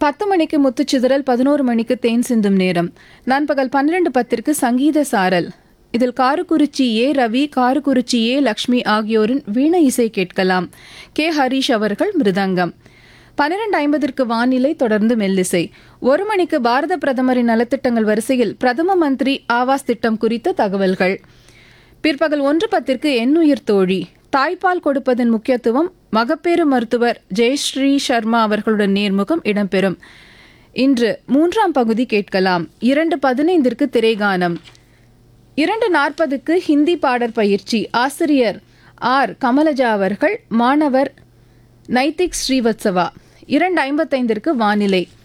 பத்து மணிக்கு முத்துச்சிதறல் பதினோரு மணிக்கு தேன் சிந்தும் நேரம் நண்பகல் பன்னிரண்டு பத்திற்கு சங்கீத சாரல் இதில் காரக்குறிச்சி ஏ ரவி காரக்குறிச்சி ஏ லக்ஷ்மி ஆகியோரின் வீண இசை கேட்கலாம் கே ஹரீஷ் அவர்கள் மிருதங்கம் பன்னிரண்டு ஐம்பதற்கு வானிலை தொடர்ந்து மெல்லிசை ஒரு மணிக்கு பாரத பிரதமரின் நலத்திட்டங்கள் வரிசையில் பிரதம மந்திரி ஆவாஸ் திட்டம் குறித்த தகவல்கள் பிற்பகல் ஒன்று பத்திற்கு எண்ணுயிர் தோழி தாய்ப்பால் கொடுப்பதன் முக்கியத்துவம் மகப்பேறு மருத்துவர் ஜெயஸ்ரீ சர்மா அவர்களுடன் நேர்முகம் இடம்பெறும் இன்று மூன்றாம் பகுதி கேட்கலாம் இரண்டு பதினைந்திற்கு திரைகானம் இரண்டு நாற்பதுக்கு ஹிந்தி பாடற் பயிற்சி ஆசிரியர் ஆர் கமலஜா அவர்கள் மாணவர் நைதிக் ஸ்ரீவத்சவா இரண்டு ஐம்பத்தைந்திற்கு வானிலை